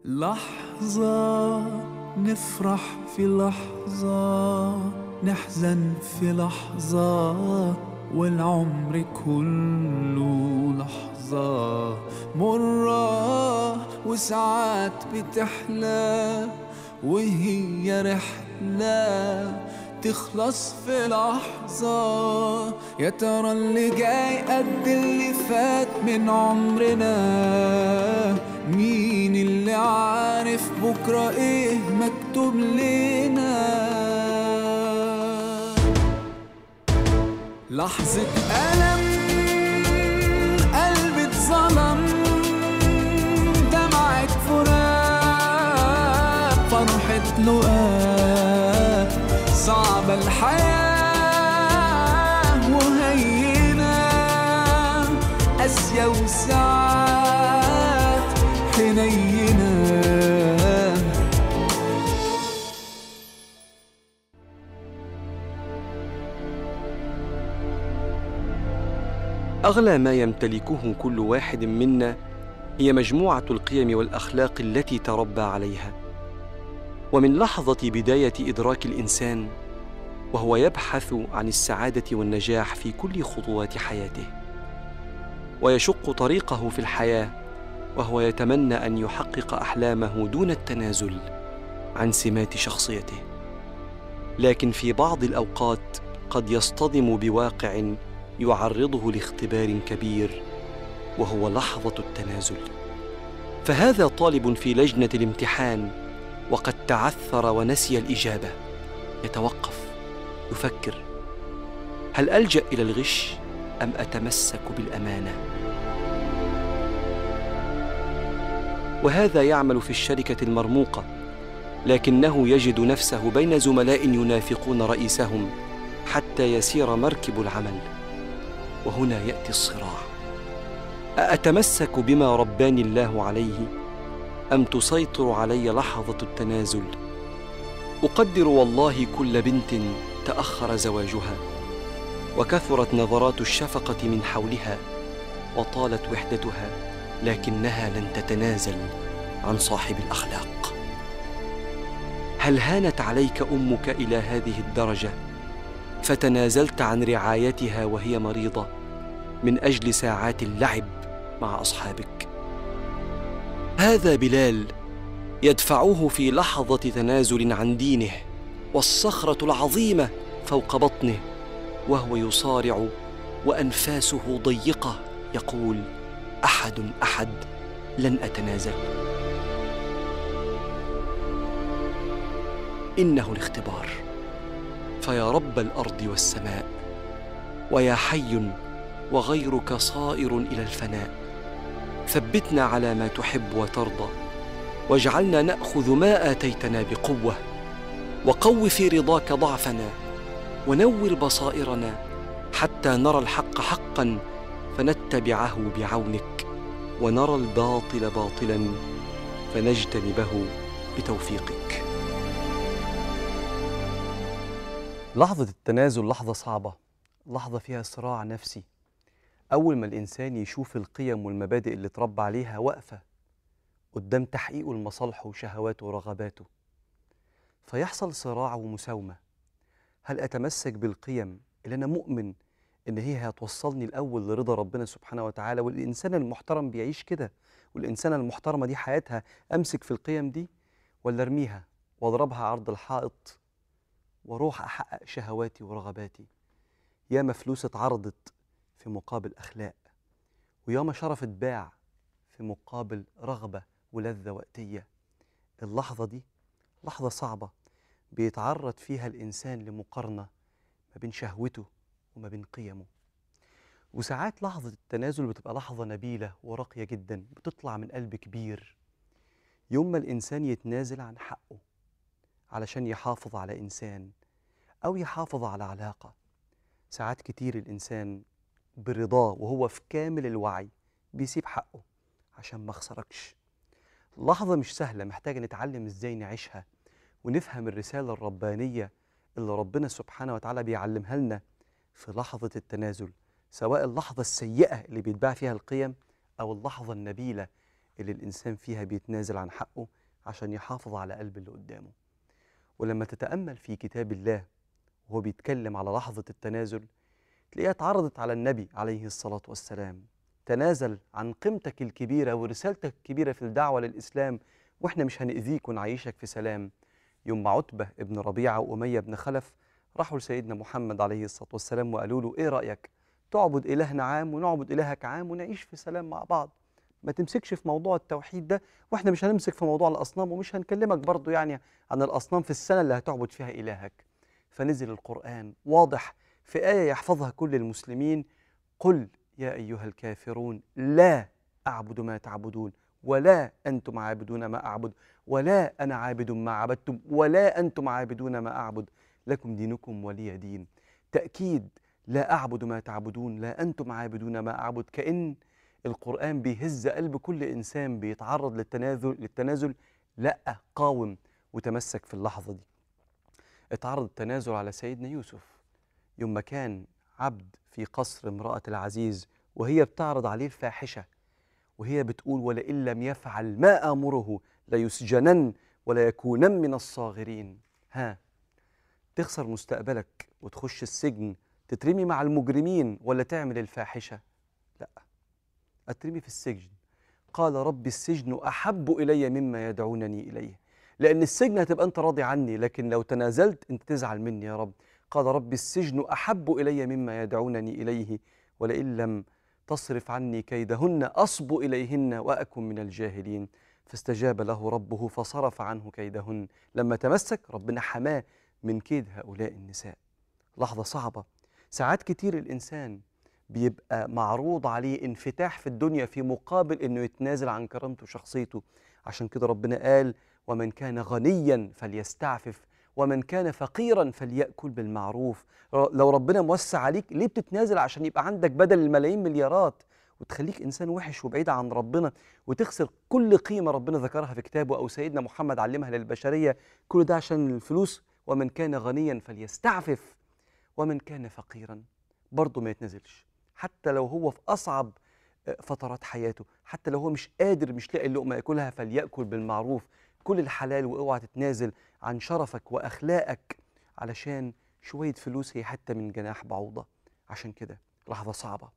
لحظة نفرح في لحظة نحزن في لحظة والعمر كله لحظة مرة وساعات بتحلى وهي رحلة تخلص في لحظة يا ترى اللي جاي قد اللي فات من عمرنا مين اللي عارف بكرة ايه مكتوب لنا لحظة ألم قلبي اتظلم دمعة فراق فرحة لقاء صعبة الحياة وهينة قاسية وساعات حنينة اغلى ما يمتلكه كل واحد منا هي مجموعه القيم والاخلاق التي تربى عليها ومن لحظه بدايه ادراك الانسان وهو يبحث عن السعاده والنجاح في كل خطوات حياته ويشق طريقه في الحياه وهو يتمنى ان يحقق احلامه دون التنازل عن سمات شخصيته لكن في بعض الاوقات قد يصطدم بواقع يعرضه لاختبار كبير وهو لحظه التنازل فهذا طالب في لجنه الامتحان وقد تعثر ونسي الاجابه يتوقف يفكر هل الجا الى الغش ام اتمسك بالامانه وهذا يعمل في الشركه المرموقه لكنه يجد نفسه بين زملاء ينافقون رئيسهم حتى يسير مركب العمل وهنا ياتي الصراع ااتمسك بما رباني الله عليه ام تسيطر علي لحظه التنازل اقدر والله كل بنت تاخر زواجها وكثرت نظرات الشفقه من حولها وطالت وحدتها لكنها لن تتنازل عن صاحب الاخلاق هل هانت عليك امك الى هذه الدرجه فتنازلت عن رعايتها وهي مريضه من اجل ساعات اللعب مع اصحابك هذا بلال يدفعه في لحظه تنازل عن دينه والصخره العظيمه فوق بطنه وهو يصارع وانفاسه ضيقه يقول احد احد لن اتنازل انه الاختبار فيا رب الارض والسماء ويا حي وغيرك صائر الى الفناء ثبتنا على ما تحب وترضى واجعلنا ناخذ ما اتيتنا بقوه وقو في رضاك ضعفنا ونور بصائرنا حتى نرى الحق حقا فنتبعه بعونك ونرى الباطل باطلا فنجتنبه بتوفيقك لحظة التنازل لحظة صعبة لحظة فيها صراع نفسي أول ما الإنسان يشوف القيم والمبادئ اللي اتربى عليها واقفة قدام تحقيقه لمصالحه وشهواته ورغباته فيحصل صراع ومساومة هل أتمسك بالقيم اللي أنا مؤمن إن هي هتوصلني الأول لرضا ربنا سبحانه وتعالى والإنسان المحترم بيعيش كده والإنسانة المحترمة دي حياتها أمسك في القيم دي ولا أرميها وأضربها عرض الحائط واروح احقق شهواتي ورغباتي ياما فلوس اتعرضت في مقابل اخلاق وياما شرف اتباع في مقابل رغبه ولذه وقتيه اللحظه دي لحظه صعبه بيتعرض فيها الانسان لمقارنه ما بين شهوته وما بين قيمه وساعات لحظه التنازل بتبقى لحظه نبيله وراقيه جدا بتطلع من قلب كبير يوم ما الانسان يتنازل عن حقه علشان يحافظ على انسان او يحافظ على علاقه ساعات كتير الانسان برضاه وهو في كامل الوعي بيسيب حقه عشان ما اخسركش لحظه مش سهله محتاجه نتعلم ازاي نعيشها ونفهم الرساله الربانيه اللي ربنا سبحانه وتعالى بيعلمها لنا في لحظه التنازل سواء اللحظه السيئه اللي بيتباع فيها القيم او اللحظه النبيله اللي الانسان فيها بيتنازل عن حقه عشان يحافظ على قلب اللي قدامه ولما تتأمل في كتاب الله وهو بيتكلم على لحظة التنازل تلاقيها اتعرضت على النبي عليه الصلاة والسلام تنازل عن قيمتك الكبيرة ورسالتك الكبيرة في الدعوة للإسلام وإحنا مش هنأذيك ونعيشك في سلام يوم ما عتبة ابن ربيعة وأمية بن خلف راحوا لسيدنا محمد عليه الصلاة والسلام وقالوا له إيه رأيك تعبد إلهنا عام ونعبد إلهك عام ونعيش في سلام مع بعض ما تمسكش في موضوع التوحيد ده واحنا مش هنمسك في موضوع الأصنام ومش هنكلمك برضو يعني عن الأصنام في السنة اللي هتعبد فيها إلهك فنزل القرآن واضح في آية يحفظها كل المسلمين قل يا أيها الكافرون لا أعبد ما تعبدون ولا أنتم عابدون ما أعبد ولا أنا عابد ما عبدتم ولا أنتم عابدون ما أعبد لكم دينكم ولي دين تأكيد لا أعبد ما تعبدون لا أنتم عابدون ما أعبد كأن القرآن بيهز قلب كل إنسان بيتعرض للتنازل للتنازل لا قاوم وتمسك في اللحظة دي اتعرض التنازل على سيدنا يوسف يوم ما كان عبد في قصر امرأة العزيز وهي بتعرض عليه الفاحشة وهي بتقول ولئن لم يفعل ما آمره ليسجنن ولا يكونن من الصاغرين ها تخسر مستقبلك وتخش السجن تترمي مع المجرمين ولا تعمل الفاحشة لا أترمي في السجن قال رب السجن أحب إلي مما يدعونني إليه لأن السجن هتبقى أنت راضي عني لكن لو تنازلت أنت تزعل مني يا رب قال رب السجن أحب إلي مما يدعونني إليه ولئن لم تصرف عني كيدهن أصب إليهن وأكن من الجاهلين فاستجاب له ربه فصرف عنه كيدهن لما تمسك ربنا حماه من كيد هؤلاء النساء لحظة صعبة ساعات كتير الإنسان بيبقى معروض عليه انفتاح في الدنيا في مقابل انه يتنازل عن كرامته وشخصيته عشان كده ربنا قال ومن كان غنيا فليستعفف ومن كان فقيرا فليأكل بالمعروف لو ربنا موسع عليك ليه بتتنازل عشان يبقى عندك بدل الملايين مليارات وتخليك انسان وحش وبعيد عن ربنا وتخسر كل قيمه ربنا ذكرها في كتابه او سيدنا محمد علمها للبشريه كل ده عشان الفلوس ومن كان غنيا فليستعفف ومن كان فقيرا برضه ما يتنزلش حتى لو هو في اصعب فترات حياته حتى لو هو مش قادر مش لاقي اللقمه ياكلها فليأكل بالمعروف كل الحلال واوعى تتنازل عن شرفك واخلاقك علشان شويه فلوس هي حتى من جناح بعوضه عشان كده لحظه صعبه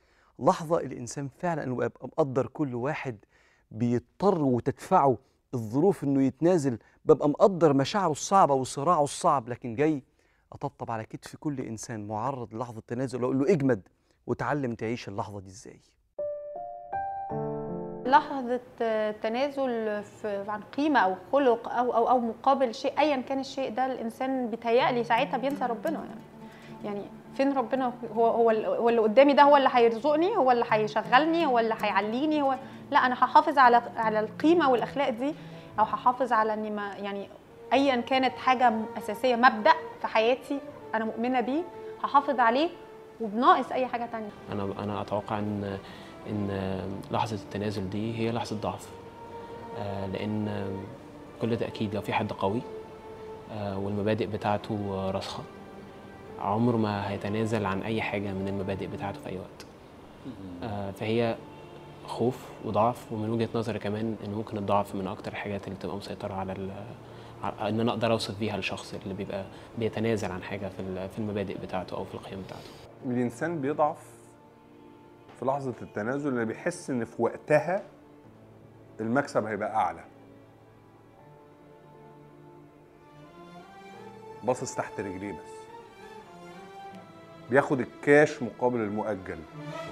لحظه الانسان فعلا انه يبقى مقدر كل واحد بيضطر وتدفعه الظروف انه يتنازل ببقى مقدر مشاعره الصعبه وصراعه الصعب لكن جاي اطبطب على كتف كل انسان معرض للحظه تنازل واقول له اجمد وتعلم تعيش اللحظه دي ازاي لحظة تنازل في عن قيمة أو خلق أو أو أو مقابل شيء أيا كان الشيء ده الإنسان بيتهيألي ساعتها بينسى ربنا يعني يعني فين ربنا هو هو هو اللي قدامي ده هو اللي هيرزقني هو اللي هيشغلني هو اللي هيعليني هو لا أنا هحافظ على على القيمة والأخلاق دي أو هحافظ على إني ما يعني أيا كانت حاجة أساسية مبدأ في حياتي أنا مؤمنة بيه هحافظ عليه وبناقص أي حاجة تانية انا انا اتوقع ان ان لحظه التنازل دي هي لحظه ضعف آه، لان كل تاكيد لو في حد قوي آه، والمبادئ بتاعته راسخه عمره ما هيتنازل عن اي حاجه من المبادئ بتاعته في اي وقت آه، فهي خوف وضعف ومن وجهه نظري كمان ان ممكن الضعف من اكتر الحاجات اللي تبقى مسيطره على ال- ع- ان انا اقدر اوصف بيها الشخص اللي بيبقى بيتنازل عن حاجه في ال- في المبادئ بتاعته او في القيم بتاعته الانسان بيضعف في لحظه التنازل اللي بيحس ان في وقتها المكسب هيبقى اعلى باصص تحت رجليه بس بياخد الكاش مقابل المؤجل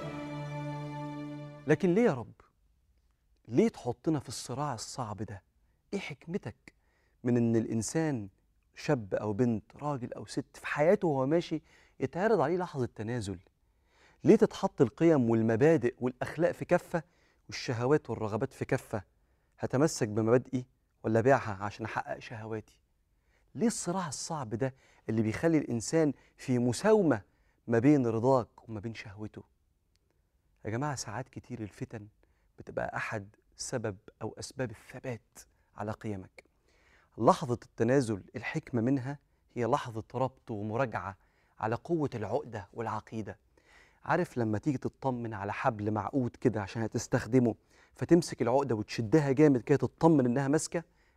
لكن ليه يا رب ليه تحطنا في الصراع الصعب ده ايه حكمتك من ان الانسان شاب او بنت راجل او ست في حياته وهو ماشي يتعرض عليه لحظه تنازل ليه تتحط القيم والمبادئ والاخلاق في كفه والشهوات والرغبات في كفه هتمسك بمبادئي ولا بيعها عشان احقق شهواتي ليه الصراع الصعب ده اللي بيخلي الانسان في مساومه ما بين رضاك وما بين شهوته يا جماعة ساعات كتير الفتن بتبقى أحد سبب أو أسباب الثبات على قيمك لحظة التنازل الحكمة منها هي لحظة ربط ومراجعة على قوة العقدة والعقيدة عارف لما تيجي تطمن على حبل معقود كده عشان هتستخدمه فتمسك العقدة وتشدها جامد كده تطمن إنها ماسكة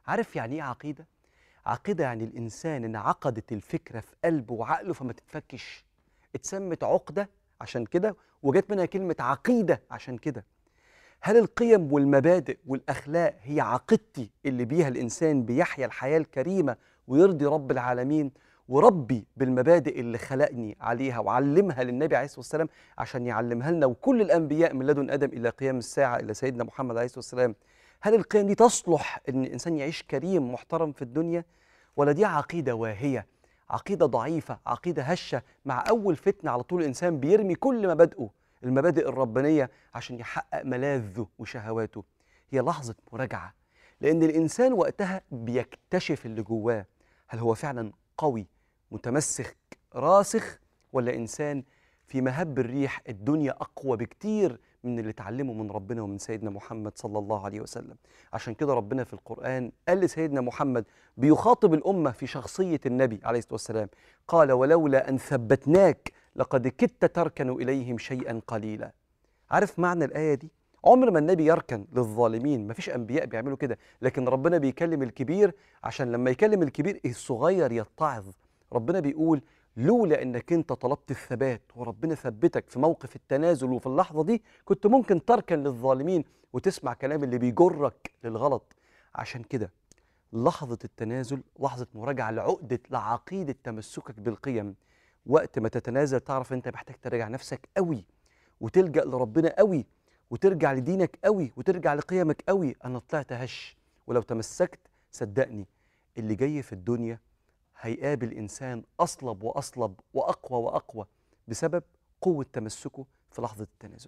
عارف يعني ايه عقيده عقيده يعني الانسان انعقدت الفكره في قلبه وعقله فما تتفكش اتسمت عقده عشان كده وجت منها كلمه عقيده عشان كده هل القيم والمبادئ والاخلاق هي عقيدتي اللي بيها الانسان بيحيا الحياه الكريمه ويرضي رب العالمين وربي بالمبادئ اللي خلقني عليها وعلمها للنبي عليه الصلاه والسلام عشان يعلمها لنا وكل الانبياء من لدن ادم الى قيام الساعه الى سيدنا محمد عليه الصلاه والسلام هل القيم دي تصلح ان الانسان يعيش كريم محترم في الدنيا ولا دي عقيده واهيه عقيده ضعيفه عقيده هشه مع اول فتنه على طول الانسان بيرمي كل مبادئه المبادئ الربانيه عشان يحقق ملاذه وشهواته هي لحظه مراجعه لان الانسان وقتها بيكتشف اللي جواه هل هو فعلا قوي متمسك راسخ ولا انسان في مهب الريح الدنيا اقوى بكتير من اللي اتعلمه من ربنا ومن سيدنا محمد صلى الله عليه وسلم عشان كده ربنا في القرآن قال لسيدنا محمد بيخاطب الأمة في شخصية النبي عليه الصلاة والسلام قال ولولا أن ثبتناك لقد كدت تركن إليهم شيئا قليلا عارف معنى الآية دي؟ عمر ما النبي يركن للظالمين مفيش أنبياء بيعملوا كده لكن ربنا بيكلم الكبير عشان لما يكلم الكبير الصغير يتعظ ربنا بيقول لولا انك انت طلبت الثبات وربنا ثبتك في موقف التنازل وفي اللحظه دي كنت ممكن تركن للظالمين وتسمع كلام اللي بيجرك للغلط عشان كده لحظه التنازل لحظه مراجعه لعقده لعقيده تمسكك بالقيم وقت ما تتنازل تعرف انت محتاج تراجع نفسك قوي وتلجا لربنا قوي وترجع لدينك قوي وترجع لقيمك قوي انا طلعت هش ولو تمسكت صدقني اللي جاي في الدنيا هيقابل انسان اصلب واصلب واقوى واقوى بسبب قوه تمسكه في لحظه التنازل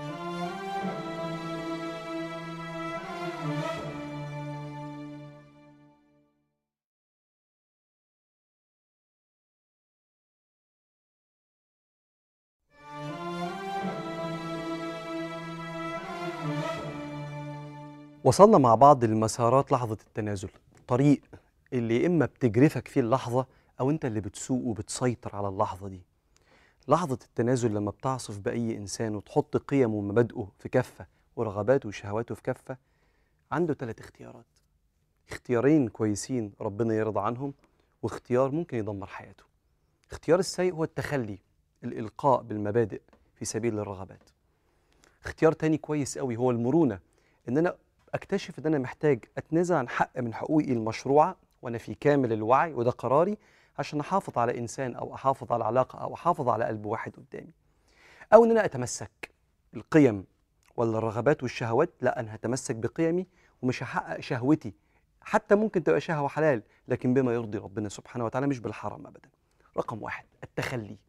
وصلنا مع بعض لمسارات لحظة التنازل طريق اللي يا إما بتجرفك فيه اللحظة أو أنت اللي بتسوق وبتسيطر على اللحظة دي لحظة التنازل لما بتعصف بأي إنسان وتحط قيمه ومبادئه في كفة ورغباته وشهواته في كفة عنده ثلاث اختيارات اختيارين كويسين ربنا يرضى عنهم واختيار ممكن يدمر حياته اختيار السيء هو التخلي الإلقاء بالمبادئ في سبيل الرغبات اختيار تاني كويس قوي هو المرونة إن أنا أكتشف إن أنا محتاج أتنازل عن حق من حقوقي المشروعة وأنا في كامل الوعي وده قراري عشان أحافظ على إنسان أو أحافظ على علاقة أو أحافظ على قلب واحد قدامي أو إن أنا أتمسك القيم ولا الرغبات والشهوات لا أنا هتمسك بقيمي ومش هحقق شهوتي حتى ممكن تبقى شهوة حلال لكن بما يرضي ربنا سبحانه وتعالى مش بالحرام أبدا رقم واحد التخلي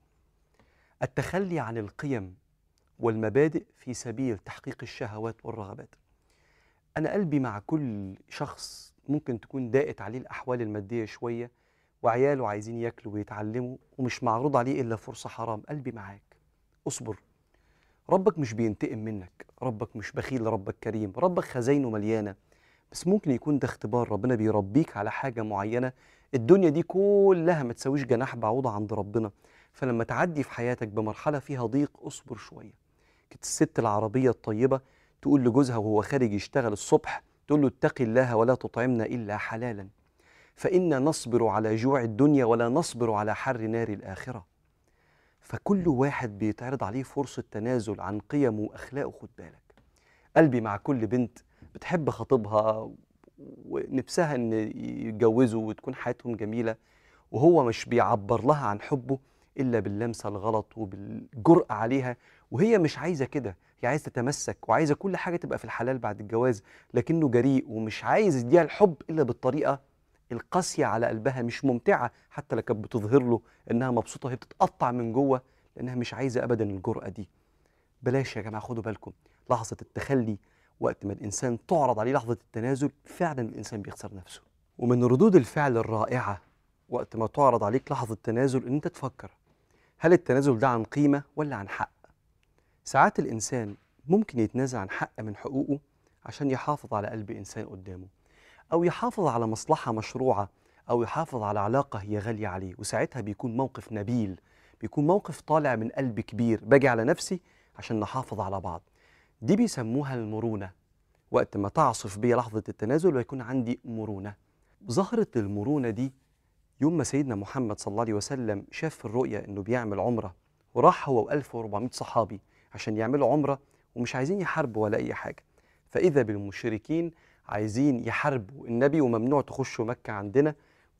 التخلي عن القيم والمبادئ في سبيل تحقيق الشهوات والرغبات أنا قلبي مع كل شخص ممكن تكون ضاقت عليه الأحوال المادية شوية وعياله عايزين ياكلوا ويتعلموا ومش معروض عليه إلا فرصة حرام قلبي معاك اصبر ربك مش بينتقم منك ربك مش بخيل ربك كريم ربك خزاينه مليانة بس ممكن يكون ده اختبار ربنا بيربيك على حاجة معينة الدنيا دي كلها ما تساويش جناح بعوضة عند ربنا فلما تعدي في حياتك بمرحلة فيها ضيق اصبر شوية كانت الست العربية الطيبة تقول لجوزها وهو خارج يشتغل الصبح تقول له اتقي الله ولا تطعمنا إلا حلالا فإنا نصبر على جوع الدنيا ولا نصبر على حر نار الآخرة فكل واحد بيتعرض عليه فرصة تنازل عن قيمه وأخلاقه خد بالك قلبي مع كل بنت بتحب خطيبها ونفسها ان يتجوزوا وتكون حياتهم جميله وهو مش بيعبر لها عن حبه الا باللمسه الغلط وبالجرأه عليها وهي مش عايزه كده هي عايزه تتمسك وعايزه كل حاجه تبقى في الحلال بعد الجواز لكنه جريء ومش عايز يديها الحب الا بالطريقه القاسيه على قلبها مش ممتعه حتى لو كانت بتظهر له انها مبسوطه هي بتتقطع من جوه لانها مش عايزه ابدا الجرأه دي بلاش يا جماعه خدوا بالكم لحظه التخلي وقت ما الانسان تعرض عليه لحظه التنازل فعلا الانسان بيخسر نفسه ومن ردود الفعل الرائعه وقت ما تعرض عليك لحظه تنازل ان انت تفكر هل التنازل ده عن قيمه ولا عن حق ساعات الانسان ممكن يتنازل عن حق من حقوقه عشان يحافظ على قلب انسان قدامه او يحافظ على مصلحه مشروعه او يحافظ على علاقه هي غاليه عليه وساعتها بيكون موقف نبيل بيكون موقف طالع من قلب كبير باجي على نفسي عشان نحافظ على بعض دي بيسموها المرونة وقت ما تعصف بي لحظة التنازل ويكون عندي مرونة ظهرة المرونة دي يوم ما سيدنا محمد صلى الله عليه وسلم شاف في الرؤيا انه بيعمل عمرة وراح هو و1400 صحابي عشان يعملوا عمرة ومش عايزين يحاربوا ولا أي حاجة فإذا بالمشركين عايزين يحاربوا النبي وممنوع تخشوا مكة عندنا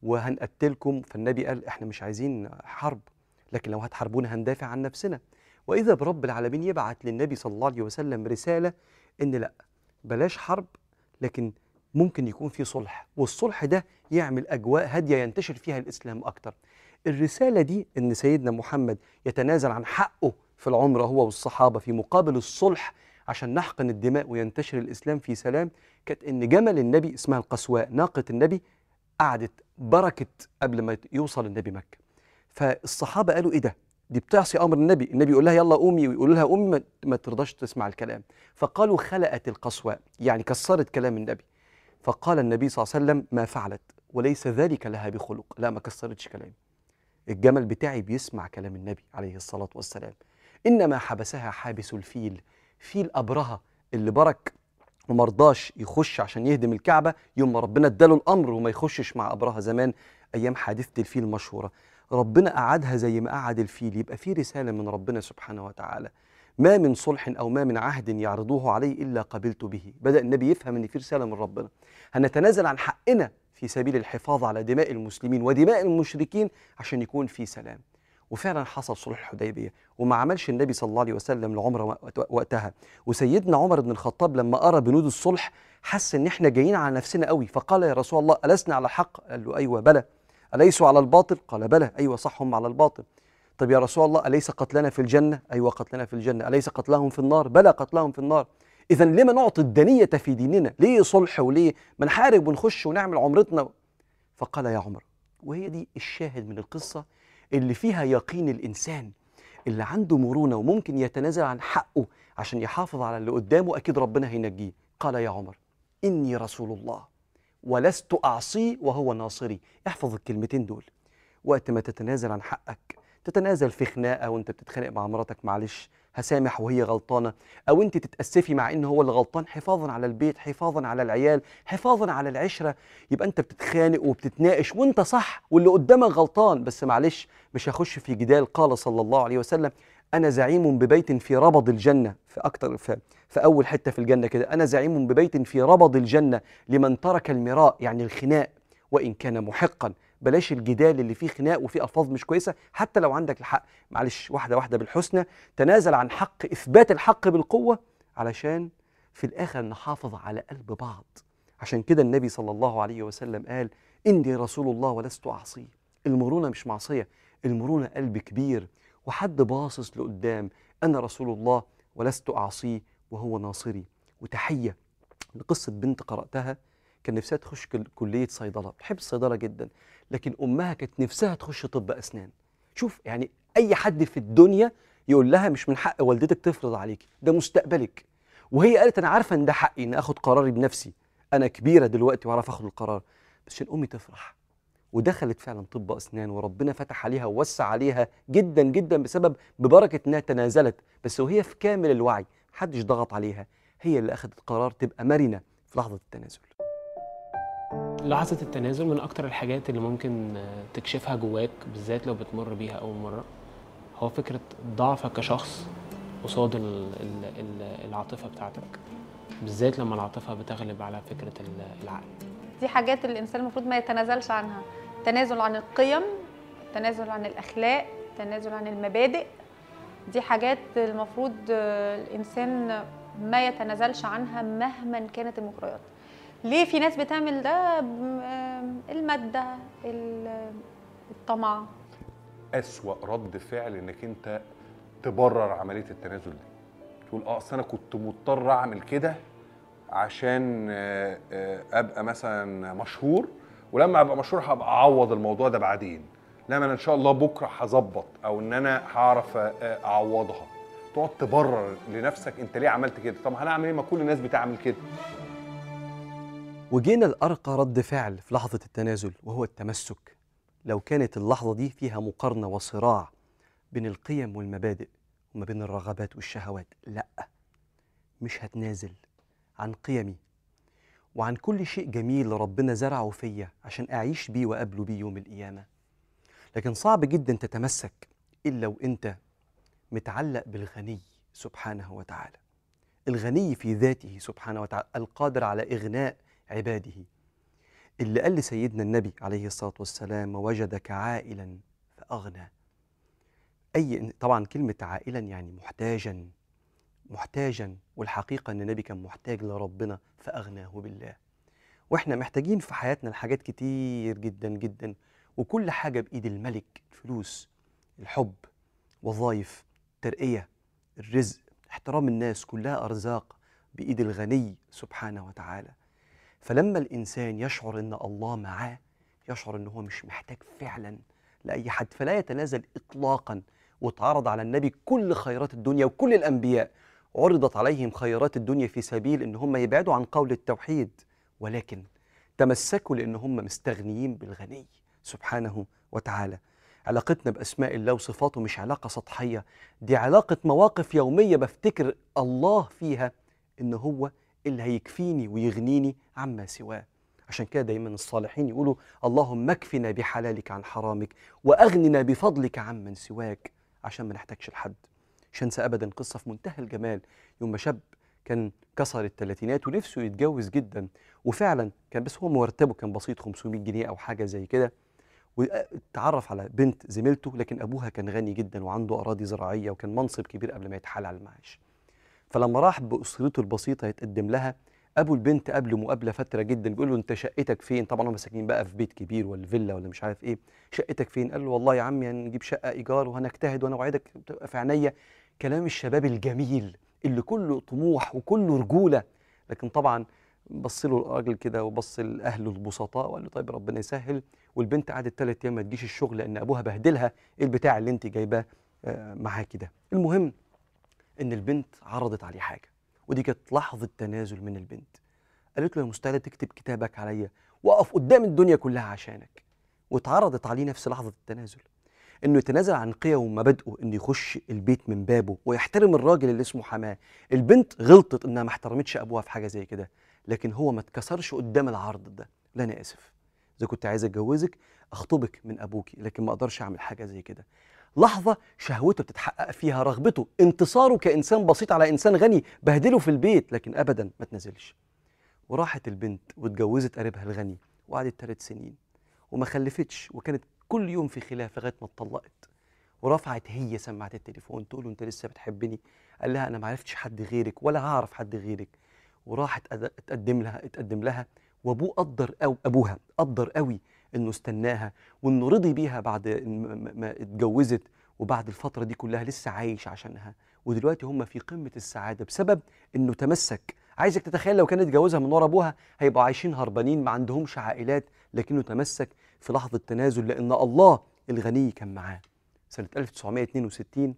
وهنقتلكم فالنبي قال احنا مش عايزين حرب لكن لو هتحاربونا هندافع عن نفسنا وإذا برب العالمين يبعت للنبي صلى الله عليه وسلم رسالة إن لا بلاش حرب لكن ممكن يكون في صلح والصلح ده يعمل أجواء هادية ينتشر فيها الإسلام أكتر الرسالة دي إن سيدنا محمد يتنازل عن حقه في العمرة هو والصحابة في مقابل الصلح عشان نحقن الدماء وينتشر الإسلام في سلام كانت إن جمل النبي اسمها القسواء ناقة النبي قعدت بركت قبل ما يوصل النبي مكة فالصحابة قالوا إيه ده دي بتعصي امر النبي النبي يقول لها يلا قومي ويقول لها قومي ما, ما ترضاش تسمع الكلام فقالوا خلقت القسواء يعني كسرت كلام النبي فقال النبي صلى الله عليه وسلم ما فعلت وليس ذلك لها بخلق لا ما كسرتش كلامي الجمل بتاعي بيسمع كلام النبي عليه الصلاة والسلام إنما حبسها حابس الفيل فيل أبرهة اللي برك ومرضاش يخش عشان يهدم الكعبة يوم ما ربنا اداله الأمر وما يخشش مع أبرهة زمان أيام حادثة الفيل المشهورة ربنا قعدها زي ما قعد الفيل يبقى في رسالة من ربنا سبحانه وتعالى ما من صلح أو ما من عهد يعرضوه علي إلا قبلت به بدأ النبي يفهم أن في رسالة من ربنا هنتنازل عن حقنا في سبيل الحفاظ على دماء المسلمين ودماء المشركين عشان يكون في سلام وفعلا حصل صلح الحديبية وما عملش النبي صلى الله عليه وسلم العمرة وقت- وقتها وسيدنا عمر بن الخطاب لما أرى بنود الصلح حس ان احنا جايين على نفسنا قوي فقال يا رسول الله ألسنا على حق قال له أيوة بلى أليسوا على الباطل قال بلى أيوة صح هم على الباطل طب يا رسول الله أليس قتلنا في الجنة أيوة قتلنا في الجنة أليس قتلهم في النار بلى قتلهم في النار إذا لما نعطي الدنية في ديننا ليه صلح وليه ما نحارب ونخش ونعمل عمرتنا فقال يا عمر وهي دي الشاهد من القصة اللي فيها يقين الإنسان اللي عنده مرونة وممكن يتنازل عن حقه عشان يحافظ على اللي قدامه أكيد ربنا هينجيه قال يا عمر إني رسول الله ولست أعصيه وهو ناصري احفظ الكلمتين دول وقت ما تتنازل عن حقك تتنازل في خناقة وانت بتتخانق مع مراتك معلش هسامح وهي غلطانة أو أنت تتأسفي مع إن هو اللي غلطان حفاظا على البيت حفاظا على العيال حفاظا على العشرة يبقى أنت بتتخانق وبتتناقش وأنت صح واللي قدامك غلطان بس معلش مش هخش في جدال قال صلى الله عليه وسلم أنا زعيم ببيت في ربض الجنة في أكتر في, في أول حتة في الجنة كده أنا زعيم ببيت في ربض الجنة لمن ترك المراء يعني الخناق وإن كان محقا بلاش الجدال اللي فيه خناق وفيه ألفاظ مش كويسة حتى لو عندك الحق معلش واحدة واحدة بالحسنى تنازل عن حق إثبات الحق بالقوة علشان في الآخر نحافظ على قلب بعض عشان كده النبي صلى الله عليه وسلم قال إني رسول الله ولست أعصيه المرونة مش معصية المرونة قلب كبير وحد باصص لقدام أنا رسول الله ولست أعصيه وهو ناصري وتحية لقصة بنت قرأتها كان نفسها تخش كل- كلية صيدلة بتحب الصيدلة جدا لكن أمها كانت نفسها تخش طب أسنان شوف يعني أي حد في الدنيا يقول لها مش من حق والدتك تفرض عليكي ده مستقبلك وهي قالت أنا عارفة إن ده حقي إن آخد قراري بنفسي أنا كبيرة دلوقتي وأعرف آخد القرار بس عشان أمي تفرح ودخلت فعلا طب اسنان وربنا فتح عليها ووسع عليها جدا جدا بسبب ببركه انها تنازلت بس وهي في كامل الوعي محدش ضغط عليها هي اللي اخذت قرار تبقى مرنه في لحظه التنازل لحظة التنازل من أكتر الحاجات اللي ممكن آه، تكشفها جواك بالذات لو بتمر بيها أول مرة هو فكرة ضعفك كشخص قصاد ال- ال- ال- العاطفة بتاعتك بالذات لما العاطفة بتغلب على فكرة ال- العقل دي حاجات الانسان المفروض ما يتنازلش عنها التنازل عن القيم التنازل عن الاخلاق التنازل عن المبادئ دي حاجات المفروض آه، الانسان ما يتنازلش عنها مهما كانت المغريات ليه في ناس بتعمل ده ب- آه، الماده ال- الطمع أسوأ رد فعل انك انت تبرر عمليه التنازل دي تقول اه اصل انا كنت مضطر اعمل كده عشان آه، آه، ابقى مثلا مشهور ولما ابقى مشهور هبقى اعوض الموضوع ده بعدين لا ما انا ان شاء الله بكره هظبط او ان انا هعرف آه، اعوضها تقعد تبرر لنفسك انت ليه عملت كده طب هنعمل ايه ما كل الناس بتعمل كده وجينا لأرقى رد فعل في لحظة التنازل وهو التمسك لو كانت اللحظة دي فيها مقارنة وصراع بين القيم والمبادئ وما بين الرغبات والشهوات لا مش هتنازل عن قيمي وعن كل شيء جميل ربنا زرعه فيا عشان أعيش بيه وأقابله بيه يوم القيامة لكن صعب جدا تتمسك إلا وإنت متعلق بالغني سبحانه وتعالى الغني في ذاته سبحانه وتعالى القادر على إغناء عباده اللي قال لسيدنا النبي عليه الصلاة والسلام ووجدك عائلا فأغنى أي طبعا كلمة عائلا يعني محتاجا محتاجا والحقيقة أن النبي كان محتاج لربنا فأغناه بالله وإحنا محتاجين في حياتنا لحاجات كتير جدا جدا وكل حاجة بإيد الملك الفلوس الحب وظائف ترقية الرزق احترام الناس كلها أرزاق بإيد الغني سبحانه وتعالى فلما الإنسان يشعر أن الله معاه يشعر أنه هو مش محتاج فعلا لأي حد فلا يتنازل إطلاقا واتعرض على النبي كل خيرات الدنيا وكل الأنبياء عرضت عليهم خيرات الدنيا في سبيل ان هم يبعدوا عن قول التوحيد ولكن تمسكوا لان هم مستغنيين بالغني سبحانه وتعالى علاقتنا باسماء الله وصفاته مش علاقه سطحيه دي علاقه مواقف يوميه بفتكر الله فيها ان هو اللي هيكفيني ويغنيني عما سواه عشان كده دايما الصالحين يقولوا اللهم اكفنا بحلالك عن حرامك واغننا بفضلك عمن سواك عشان ما نحتاجش لحد مش هنسى ابدا قصه في منتهى الجمال يوم ما شاب كان كسر الثلاثينات ونفسه يتجوز جدا وفعلا كان بس هو مرتبه كان بسيط 500 جنيه او حاجه زي كده واتعرف على بنت زميلته لكن ابوها كان غني جدا وعنده اراضي زراعيه وكان منصب كبير قبل ما يتحال على المعاش فلما راح باسرته البسيطه يتقدم لها ابو البنت قابله مقابله فتره جدا بيقول له انت شقتك فين طبعا هم ساكنين بقى في بيت كبير ولا فيلا ولا مش عارف ايه شقتك فين قال له والله يا عمي هنجيب شقه ايجار وهنجتهد وانا اوعدك تبقى في عينيا كلام الشباب الجميل اللي كله طموح وكله رجوله لكن طبعا بص له الراجل كده وبص لاهله البسطاء وقال له طيب ربنا يسهل والبنت قعدت ثلاث ايام ما تجيش الشغل لان ابوها بهدلها ايه البتاع اللي انت جايباه آه، معاكي ده المهم ان البنت عرضت عليه حاجه ودي كانت لحظه تنازل من البنت قالت له يا مستعده تكتب كتابك عليا واقف قدام الدنيا كلها عشانك واتعرضت عليه نفس لحظه التنازل انه يتنازل عن قيمه ومبادئه انه يخش البيت من بابه ويحترم الراجل اللي اسمه حماه البنت غلطت انها ما احترمتش ابوها في حاجه زي كده لكن هو ما اتكسرش قدام العرض ده لا انا اسف اذا كنت عايز اتجوزك اخطبك من ابوكي لكن ما اقدرش اعمل حاجه زي كده لحظه شهوته بتتحقق فيها رغبته انتصاره كانسان بسيط على انسان غني بهدله في البيت لكن ابدا ما تنزلش وراحت البنت واتجوزت قريبها الغني وقعدت ثلاث سنين وما خلفتش وكانت كل يوم في خلاف لغايه ما اتطلقت ورفعت هي سماعه التليفون تقول له انت لسه بتحبني قال لها انا ما عرفتش حد غيرك ولا هعرف حد غيرك وراحت أد- اتقدم لها اتقدم لها وابوه قدر أو ابوها قدر قوي انه استناها وانه رضي بيها بعد ما- ما ما اتجوزت وبعد الفتره دي كلها لسه عايش عشانها ودلوقتي هم في قمه السعاده بسبب انه تمسك عايزك تتخيل لو كان اتجوزها من ورا ابوها هيبقوا عايشين هربانين ما عندهمش عائلات لكنه تمسك في لحظه تنازل لان الله الغني كان معاه سنه 1962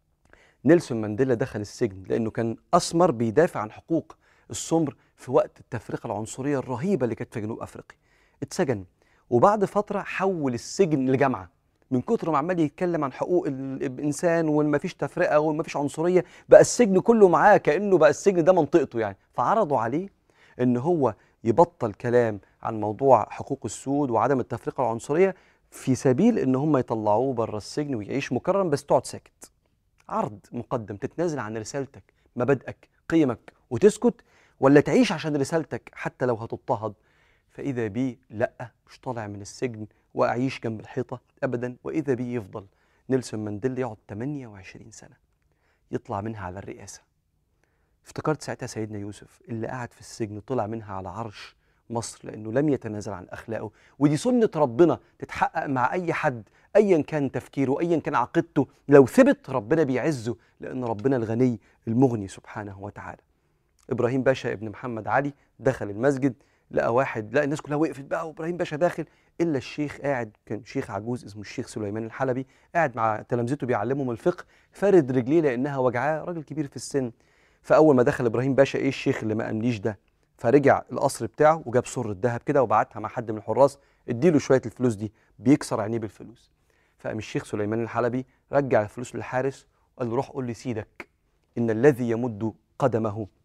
نيلسون مانديلا دخل السجن لانه كان اسمر بيدافع عن حقوق السمر في وقت التفرقه العنصريه الرهيبه اللي كانت في جنوب افريقيا اتسجن وبعد فتره حول السجن لجامعه من كتر ما عمال يتكلم عن حقوق ال- الانسان وما فيش تفرقه وما فيش عنصريه بقى السجن كله معاه كانه بقى السجن ده منطقته يعني فعرضوا عليه ان هو يبطل كلام عن موضوع حقوق السود وعدم التفرقه العنصريه في سبيل ان هم يطلعوه بره السجن ويعيش مكرم بس تقعد ساكت عرض مقدم تتنازل عن رسالتك مبادئك قيمك وتسكت ولا تعيش عشان رسالتك حتى لو هتضطهد فإذا بي لأ مش طالع من السجن وأعيش جنب الحيطة أبدا وإذا بي يفضل نيلسون مانديلا يقعد 28 سنة يطلع منها على الرئاسة افتكرت ساعتها سيدنا يوسف اللي قعد في السجن طلع منها على عرش مصر لأنه لم يتنازل عن أخلاقه ودي سنة ربنا تتحقق مع أي حد أيا كان تفكيره أيا كان عقيدته لو ثبت ربنا بيعزه لأن ربنا الغني المغني سبحانه وتعالى ابراهيم باشا ابن محمد علي دخل المسجد لقى واحد لقى الناس كلها وقفت بقى وابراهيم باشا داخل الا الشيخ قاعد كان شيخ عجوز اسمه الشيخ سليمان الحلبي قاعد مع تلامذته بيعلمهم الفقه فارد رجليه لانها وجعاه راجل كبير في السن فاول ما دخل ابراهيم باشا ايه الشيخ اللي ما قامليش ده فرجع القصر بتاعه وجاب سر الذهب كده وبعتها مع حد من الحراس اديله شويه الفلوس دي بيكسر عينيه بالفلوس فقام الشيخ سليمان الحلبي رجع الفلوس للحارس وقال له روح قول لسيدك ان الذي يمد قدمه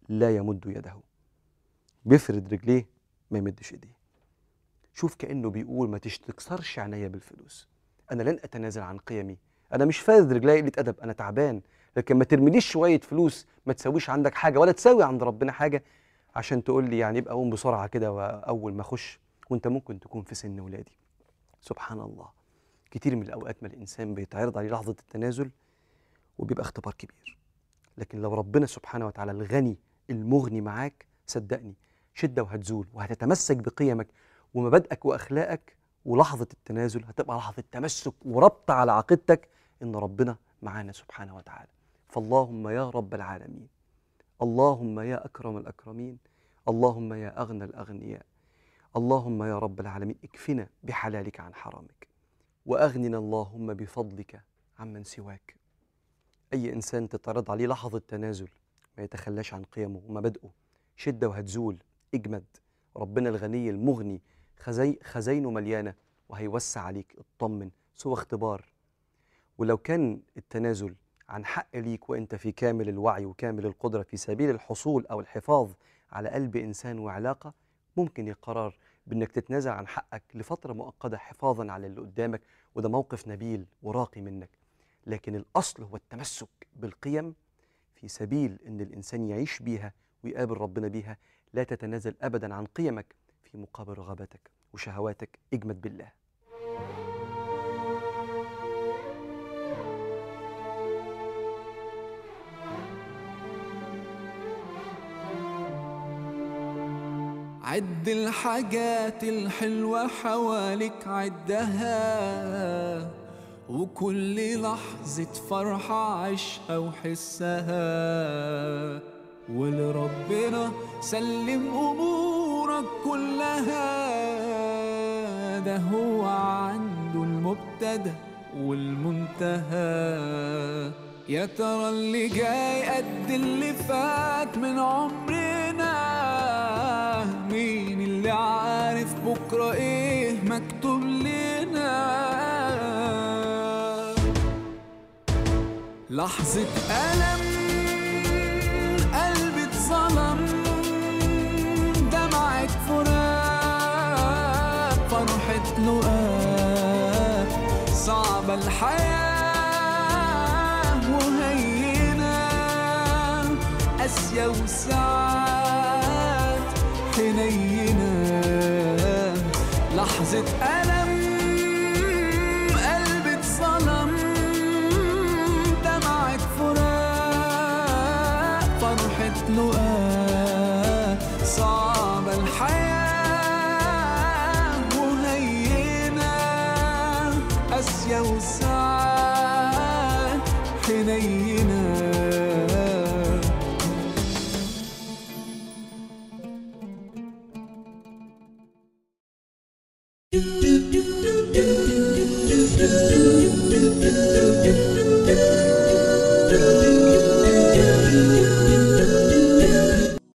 لا يمد يده بيفرد رجليه ما يمدش ايديه شوف كانه بيقول ما تستكسرش عينيا بالفلوس انا لن اتنازل عن قيمي انا مش فارد رجلي قله ادب انا تعبان لكن ما ترميليش شويه فلوس ما تسويش عندك حاجه ولا تساوي عند ربنا حاجه عشان تقول لي يعني ابقى قوم بسرعه كده واول ما اخش وانت ممكن تكون في سن ولادي سبحان الله كتير من الاوقات ما الانسان بيتعرض عليه لحظه التنازل وبيبقى اختبار كبير لكن لو ربنا سبحانه وتعالى الغني المغني معاك صدقني شده وهتزول وهتتمسك بقيمك ومبادئك واخلاقك ولحظه التنازل هتبقى لحظه تمسك وربط على عقيدتك ان ربنا معانا سبحانه وتعالى فاللهم يا رب العالمين اللهم يا اكرم الاكرمين اللهم يا اغنى الاغنياء اللهم يا رب العالمين اكفنا بحلالك عن حرامك واغننا اللهم بفضلك عمن سواك اي انسان تتعرض عليه لحظه تنازل ما يتخلاش عن قيمه ومبادئه شده وهتزول اجمد ربنا الغني المغني خزي خزاينه مليانه وهيوسع عليك اطمن سوى اختبار ولو كان التنازل عن حق ليك وانت في كامل الوعي وكامل القدره في سبيل الحصول او الحفاظ على قلب انسان وعلاقه ممكن القرار بانك تتنازل عن حقك لفتره مؤقته حفاظا على اللي قدامك وده موقف نبيل وراقي منك لكن الاصل هو التمسك بالقيم في سبيل ان الانسان يعيش بيها ويقابل ربنا بيها لا تتنازل ابدا عن قيمك في مقابل رغباتك وشهواتك اجمد بالله عد الحاجات الحلوة حواليك عدها وكل لحظة فرحة عيشها وحسها ولربنا سلم أمورك كلها ده هو عنده المبتدأ والمنتهى يا ترى اللي جاي قد اللي فات من عمرنا مين اللي عارف بكرة ايه مكتوب لنا لحظة ألم قلبي اتظلم دمعة فراق فرحة لقاء صعبة الحياة وهينة قاسية وساعات حنينة لحظة ألم قلبي اتظلم دمعة فراق فرحة لقاء صعبة الحياة وهينة قاسية وساعات حنينة do do do